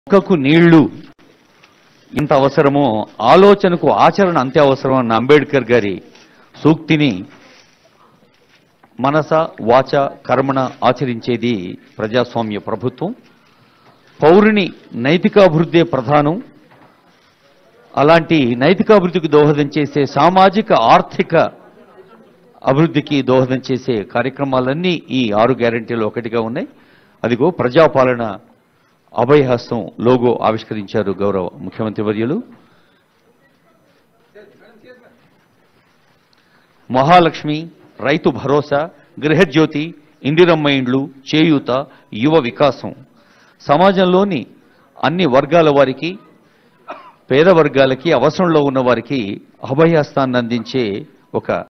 మొక్కకు నీళ్లు ఎంత అవసరమో ఆలోచనకు ఆచరణ అంతే అవసరం అన్న అంబేద్కర్ గారి సూక్తిని మనస వాచ కర్మణ ఆచరించేది ప్రజాస్వామ్య ప్రభుత్వం పౌరుని నైతికాభివృద్ధే ప్రధానం అలాంటి నైతికాభివృద్ధికి దోహదం చేసే సామాజిక ఆర్థిక అభివృద్ధికి దోహదం చేసే కార్యక్రమాలన్నీ ఈ ఆరు గ్యారంటీలు ఒకటిగా ఉన్నాయి అదిగో ప్రజాపాలన అభయహస్తం లోగో ఆవిష్కరించారు గౌరవ ముఖ్యమంత్రి వర్యులు మహాలక్ష్మి రైతు భరోసా గృహజ్యోతి ఇందిరమ్మ ఇండ్లు చేయూత యువ వికాసం సమాజంలోని అన్ని వర్గాల వారికి పేద వర్గాలకి అవసరంలో ఉన్న వారికి అభయహస్తాన్ని అందించే ఒక